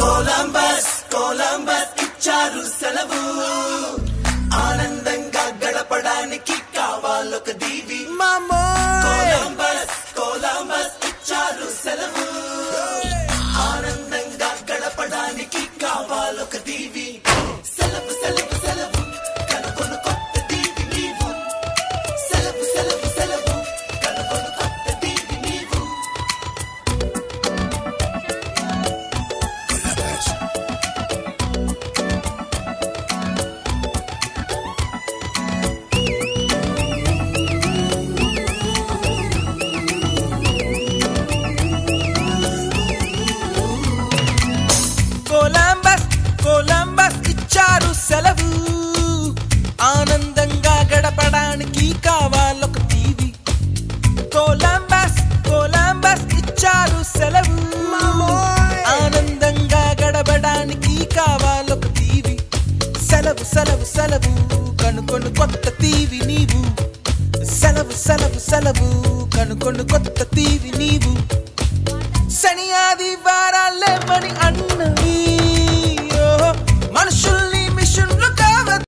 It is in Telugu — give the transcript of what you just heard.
కొలంబస్ కొలంబస్ ఇచ్చారు సెలవు ఆనందంగా గడపడానికి కావాలొక దీవి కొలంబస్ కొలంబస్ ఇచ్చారు సెలవు ఆనందంగా గడపడానికి కావాలొక దీవి సెలవు సెలవు సెలవు కనుకొను కొత్త దీవి నీవు సెలవు సెలవు సెలవు కనుకొను కొత్త దీవి నీవు కొలంబస్ కొలంబస్ ఇచ్చారు సెలవు ఆనందంగా గడపడానికి కావాలొక టీవీ కొలంబస్ కొలంబస్ ఇచ్చారు సెలవు ఆనందంగా గడపడానికి కావాలొక టీవీ సెలవు సెలవు సెలవు కనుకొను కొత్త టీవీ నీవు సెలవు సెలవు సెలవు కనుకొను కొత్త టీవీ నీవు శని ఆదివారాల